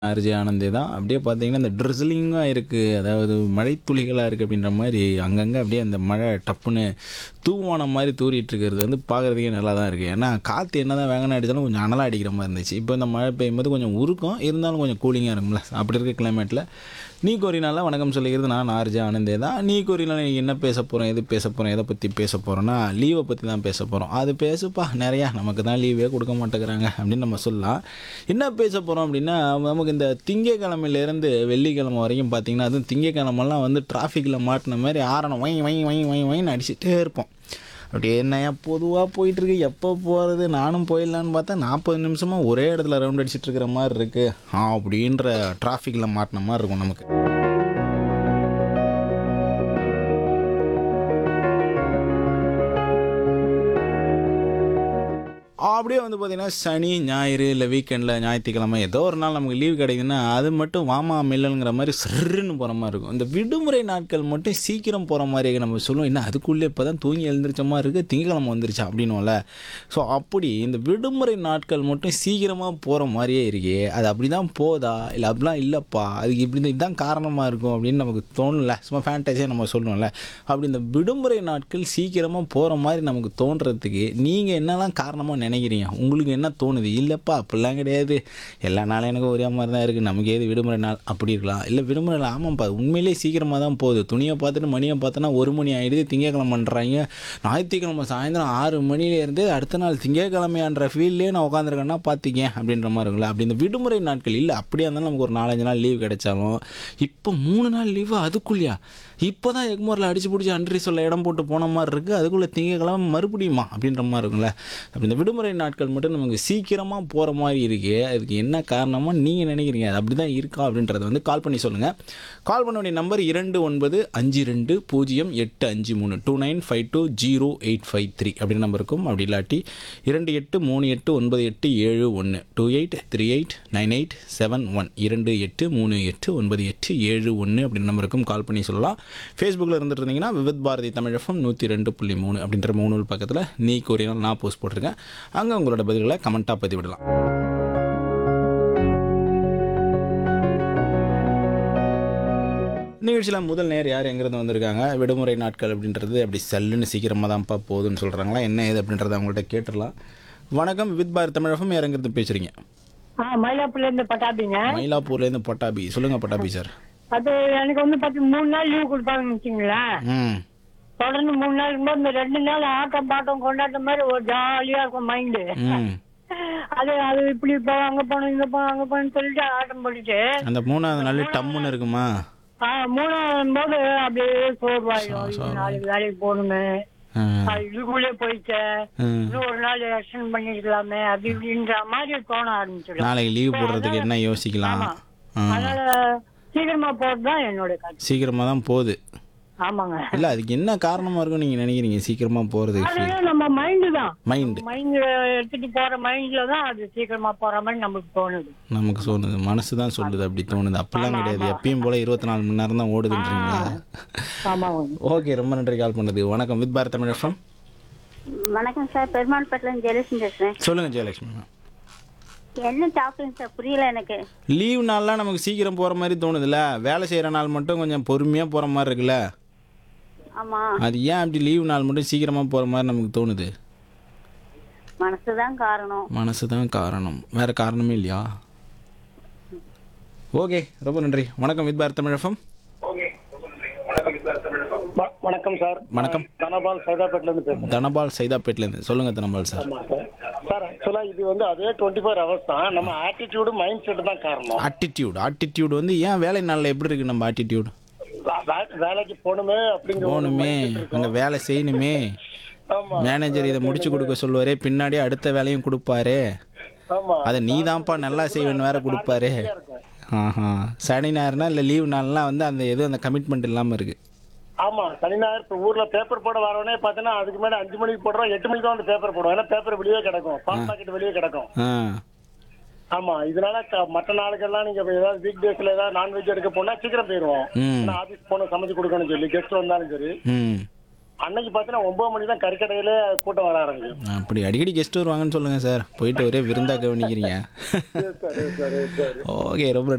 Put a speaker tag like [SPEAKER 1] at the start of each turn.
[SPEAKER 1] RJ ஆனந்தே தான் அப்படியே பார்த்தீங்கன்னா இந்த ட்ரிஸ்லிங்காக இருக்குது அதாவது மழை துளிகளாக இருக்குது அப்படின்ற மாதிரி அங்கங்கே அப்படியே அந்த மழை டப்புன்னு தூவான மாதிரி தூறிட்டு இருக்கிறது வந்து பார்க்குறதுக்கே நல்லா தான் இருக்குது ஏன்னா காற்று என்ன தான் வேகனாக அடித்தாலும் கொஞ்சம் அனலாக அடிக்கிற மாதிரி இருந்துச்சு இப்போ இந்த மழை பெய்யும்போது கொஞ்சம் உருக்கும் இருந்தாலும் கொஞ்சம் கூலிங்காக இருக்கும்ல அப்படி இருக்க கிளைமேட்டில் நீ கோரினால வணக்கம் சொல்லிக்கிறது நான் ஆர்ஜே ஆனந்தே தான் நீ கோரினால நீ என்ன பேச போகிறோம் எது பேச போகிறோம் எதை பற்றி பேச போகிறோன்னா லீவை பற்றி தான் பேச போகிறோம் அது பேசுப்பா நிறையா நமக்கு தான் லீவே கொடுக்க மாட்டேங்கிறாங்க அப்படின்னு நம்ம சொல்லலாம் என்ன பேச போகிறோம் அப்படின்னா நமக்கு இந்த திங்கக்கிழமையிலேருந்து வெள்ளிக்கிழமை வரைக்கும் பார்த்தீங்கன்னா அதுவும் திங்கக்கிழமெல்லாம் வந்து டிராஃபிக்கில் மாட்டின மாதிரி ஆரணம் வை வை வை வை வைன்னு அடிச்சுட்டே இருப்போம் அப்படியே என்னையா பொதுவாக போயிட்டுருக்கு எப்போ போகிறது நானும் போயிடலான்னு பார்த்தா நாற்பது நிமிஷமாக ஒரே இடத்துல ரவுண்ட் அடிச்சிட்டு இருக்கிற மாதிரி இருக்குது ஆ அப்படின்ற டிராஃபிக்கில் மாட்டின மாதிரி இருக்கும் நமக்கு அப்படியே வந்து பார்த்திங்கன்னா சனி ஞாயிறு இல்லை வீக்கெண்டில் ஞாயிற்றுக்கிழமை ஏதோ ஒரு நாள் நமக்கு லீவ் கிடைக்குதுன்னா அது மட்டும் வாமா மில்லனுங்கிற மாதிரி சிறுன்னு போகிற மாதிரி இருக்கும் இந்த விடுமுறை நாட்கள் மட்டும் சீக்கிரம் போகிற மாதிரி நம்ம சொல்லுவோம் என்ன அதுக்குள்ளே இப்போ தான் தூங்கி எழுந்திரிச்ச மாதிரி இருக்குது திங்கக்கிழமை வந்துருச்சா அப்படின்னும்ல ஸோ அப்படி இந்த விடுமுறை நாட்கள் மட்டும் சீக்கிரமாக போகிற மாதிரியே இருக்கே அது அப்படி தான் போதா இல்லை அப்படிலாம் இல்லைப்பா அதுக்கு இப்படி தான் இதுதான் காரணமாக இருக்கும் அப்படின்னு நமக்கு தோணல சும்மா ஃபேண்டஸியாக நம்ம சொல்லணும்ல அப்படி இந்த விடுமுறை நாட்கள் சீக்கிரமாக போகிற மாதிரி நமக்கு தோன்றதுக்கு நீங்கள் என்னெல்லாம் காரணமாக நினைக்கிறீங்க உங்களுக்கு என்ன தோணுது இல்லைப்பா அப்படிலாம் கிடையாது எல்லா நாளும் எனக்கு ஒரே மாதிரி தான் இருக்குது நமக்கு ஏது விடுமுறை நாள் அப்படி இருக்கலாம் இல்லை விடுமுறை நாள் ஆமாம்ப்பா உண்மையிலே சீக்கிரமாக தான் போகுது துணியை பார்த்துட்டு மணியை பார்த்தோன்னா ஒரு மணி ஆகிடுது திங்கக்கிழமை பண்ணுறாங்க ஞாயிற்றுக்கிழமை சாயந்தரம் ஆறு மணிலேருந்து அடுத்த நாள் திங்கக்கிழமையான்ற ஃபீல்ட்லேயே நான் உட்காந்துருக்கேன்னா பார்த்திங்க அப்படின்ற மாதிரி இருக்குல்ல அப்படி இந்த விடுமுறை நாட்கள் இல்லை அப்படியே இருந்தாலும் நமக்கு ஒரு நாலஞ்சு நாள் லீவ் கிடைச்சாலும் இப்போ மூணு நாள் லீவு அதுக்குள்ளேயா இப்போ தான் எக்மோரில் அடிச்சு பிடிச்சி அன்றி சொல்ல இடம் போட்டு போன மாதிரி இருக்குது அதுக்குள்ளே திங்கக்கிழமை மறுபடியுமா அப்படின்ற மாதிரி இருக்கும்ல அப்படி இந்த விடுமுறை நாட்கள் மட்டும் நமக்கு சீக்கிரமாக போகிற மாதிரி இருக்கே அதுக்கு என்ன காரணமாக நீங்கள் நினைக்கிறீங்க அது அப்படி தான் இருக்கா அப்படின்றத வந்து கால் பண்ணி சொல்லுங்கள் கால் பண்ண வேண்டிய நம்பர் இரண்டு ஒன்பது அஞ்சு ரெண்டு பூஜ்ஜியம் எட்டு அஞ்சு மூணு two nine five two zero eight five three அப்படின்னு நம்பர் இருக்கும் அப்படி இல்லாட்டி இரண்டு எட்டு மூணு எட்டு ஒன்பது எட்டு ஏழு ஒன்று two eight three eight nine eight seven one இரண்டு எட்டு மூணு எட்டு ஒன்பது எட்டு ஏழு ஒன்று அப்படின்னு நம்பருக்கும் கால் பண்ணி சொல்லலாம் ஃபேஸ்புக்கில் இருந்துட்டு இருந்தீங்கன்னா விவித் பாரதி தமிழ் எஃப்எம் நூற்றி ரெண்டு புள்ளி மூணு அப்படின்ற மூணு பக்கத்தில் நீ கோரினால் நான் போஸ்ட் போட்டிருக்கேன் அங்கே உங்களோட பதில்களை கமெண்ட்டாக பதிவிடலாம் நிகழ்ச்சியில் முதல் நேர் யார் எங்கேருந்து வந்திருக்காங்க விடுமுறை நாட்கள் அப்படின்றது அப்படி சல்லுன்னு சீக்கிரமாக தான்ப்பா போகுதுன்னு சொல்கிறாங்களா என்ன ஏது அப்படின்றத அவங்கள்ட்ட கேட்டுடலாம் வணக்கம் வித் பாரதி தமிழகம் யார் எங்கேருந்து பேசுகிறீங்க
[SPEAKER 2] ஆ மயிலாப்பூர்ல இருந்து பட்டாபிங்க
[SPEAKER 1] மயிலாப்பூர்லேருந்து பட்டாபி சொல்லுங்கள் பட்டாபி சார்
[SPEAKER 2] அது எனக்கு வந்து பத்து மூணு நாள் லீவ் கொடுப்பாங்கன்னு வச்சுங்களேன்
[SPEAKER 1] ம்
[SPEAKER 2] தொடர்ந்து மூணு நாள் இருக்கும்போது இந்த ரெண்டு நாள் ஆட்டம் பாட்டம் கொண்டாட்ட மாதிரி ஒரு ஜாலியா இருக்கும் மைண்டு
[SPEAKER 1] ம்
[SPEAKER 2] அது அது இப்படி இப்போ அங்க போகணும் இங்க போகணும் அங்க போகணும்னு சொல்லிட்டு ஆட்டம் போட்டுட்டு
[SPEAKER 1] அந்த மூணாவது நாள் டம்முன்னு இருக்குமா
[SPEAKER 2] ஆ, மூணாவது போது அப்படியே சோர்வாயிடும் ஐயோ, நாளைக்கு வேலைக்கு போகணுமே
[SPEAKER 1] ஆ,
[SPEAKER 2] ஆ, இதுக்குள்ளே போயிட்டேன்
[SPEAKER 1] ம்.
[SPEAKER 2] இன்னும் ஒரு நாள் எக்ஸ்டெண்ட் பண்ணிருக்கலாமே அப்படி இப்படின்ற மாதிரி தோண ஆரம்பிச்சிடும்
[SPEAKER 1] நாளைக்கு லீவ் போடுறதுக்கு என்ன யோசிக்கலாம்
[SPEAKER 2] ஆமா.
[SPEAKER 1] ஆ,
[SPEAKER 2] அதனால சீக்கிரமா போறது தான் என்னோட கருத்து
[SPEAKER 1] சீக்கிரமாக தான் போகுது
[SPEAKER 2] ஆமாங்க
[SPEAKER 1] இல்லை அதுக்கு என்ன காரணமாக இருக்கும் நீங்கள் நினைக்கிறீங்க சீக்கிரமாக போகிறதுக்கு
[SPEAKER 2] அது நம்ம மைண்டு தான்
[SPEAKER 1] மைண்டு
[SPEAKER 2] மைண்ட் எடுத்துட்டு போற மைண்ட்ல தான் அது சீக்கிரமா போற மாதிரி நமக்கு தோணுது
[SPEAKER 1] நமக்கு தோணுது மனசு தான் சொல்லுது அப்படி தோணுது அப்படிலாம் கிடையாது எப்பயும் போல இருபத்தி நாலு மணி நேரம் தான் ஓடுதுன்றீங்களா
[SPEAKER 2] ஆமாங்க
[SPEAKER 1] ஓகே ரொம்ப நன்றி கால் பண்ணது வணக்கம் வித் பாரத் தமிழ் எஃப்எம்
[SPEAKER 3] வணக்கம் சார் பெருமாள் பட்டிலேருந்து ஜெயலட்சுமி பேசுகிறேன்
[SPEAKER 1] சொல்லுங்கள் ஜெயலட்சுமி
[SPEAKER 3] என்ன டாப்பிங் சார் புரியல எனக்கு
[SPEAKER 1] லீவ் நாள்லாம் நமக்கு சீக்கிரம் போகிற மாதிரி தோணுதுல்ல வேலை செய்கிற நாள் மட்டும் கொஞ்சம் பொறுமையாக போகிற மாதிரி இருக்குல்ல
[SPEAKER 3] ஆமாம்
[SPEAKER 1] அது ஏன் அப்படி லீவ் நாள் மட்டும் சீக்கிரமாக போகிற மாதிரி நமக்கு தோணுது
[SPEAKER 3] மனசு தான் காரணம்
[SPEAKER 1] மனசு தான் காரணம் வேறு காரணமே இல்லையா ஓகே ரொம்ப நன்றி வணக்கம் வித் பாரத் தமிழ் எஃப்எம்
[SPEAKER 4] வ- வணக்கம் சார்
[SPEAKER 1] வணக்கம்
[SPEAKER 4] தனபால் சைதாப்பேட்ல இருந்து பேசுறேன்
[SPEAKER 1] தனபால் சைதாப்பேட்லேருந்து சொல்லுங்கள் தனபால் சார்
[SPEAKER 4] ஆமா சார் சார் ஆக்சுவலா இது வந்து அதே டுவெண்ட்டி ஃபோர் ஹவர்ஸ் தான் நம்ம ஆட்டிடியூடு மைண்ட் செட் தான் காரணம்
[SPEAKER 1] ஆட்டிடியூட் ஆட்டிடியூட் வந்து ஏன் வேலை நாளில் எப்படி இருக்குது நம்ம ஆட்டிடியூட்
[SPEAKER 4] வே- வே- வேலைக்கு போகணுமே அப்படிங்கிற ஒரு
[SPEAKER 1] போகணுமே
[SPEAKER 4] mindset இருக்கும்.
[SPEAKER 1] அங்கே வேலை செய்யணுமே
[SPEAKER 4] ஆமா
[SPEAKER 1] மேனேஜர் இதை முடிச்சு கொடுக்க சொல்லுவாரே பின்னாடி அடுத்த வேலையும் கொடுப்பாரு
[SPEAKER 4] ஆமா
[SPEAKER 1] அதை நீ தான்ப்பா நல்லா செய்வேன்னு வேற கொடுப்பாரு ஆஹா சனி ஞாயிறுனா இல்லை லீவ் நாள்லாம் வந்து அந்த எதுவும் அந்த கமிட்மெண்ட் இல்லாமல் இருக்குது
[SPEAKER 4] ஆமா சனி ஞாயிறு இப்ப ஊர்ல பேப்பர் போட வரவனே பாத்தீங்கன்னா அதுக்கு மேல அஞ்சு மணிக்கு போடுறோம் எட்டு மணிக்கு தான் வந்து பேப்பர் போடுவோம் ஏன்னா பேப்பர் வெளியே கிடக்கும் பால் பாக்கெட் வெளியே கிடக்கும்
[SPEAKER 1] ஆ
[SPEAKER 4] ஆமா இதனால க- மற்ற நாளுக்கெல்லாம் நீங்க இப்ப ஏதாவது வீக் டேஸ்ல ஏதாவது நான்வெஜ் எடுக்க போனா சீக்கிரம் போயிருவோம்
[SPEAKER 1] ம்
[SPEAKER 4] ஆபீஸ் போன சமைச்சு கொடுக்கணும்னு சொல்லி கெஸ்ட் வந்தாலும் சரி
[SPEAKER 1] ம்
[SPEAKER 4] அன்னைக்கு பாத்தீங்கன்னா ஒன்பது மணி தான் கறிக்கடையில கூட்டம் வர ஆரம்பிக்கும்
[SPEAKER 1] அப்படி அடிக்கடி கெஸ்ட் வருவாங்கன்னு சொல்லுங்கள் சார் போயிட்டு ஒரே விருந்தா கவனிக்கிறீங்க
[SPEAKER 4] சரி சரி சரி
[SPEAKER 1] ஓகே ரொம்ப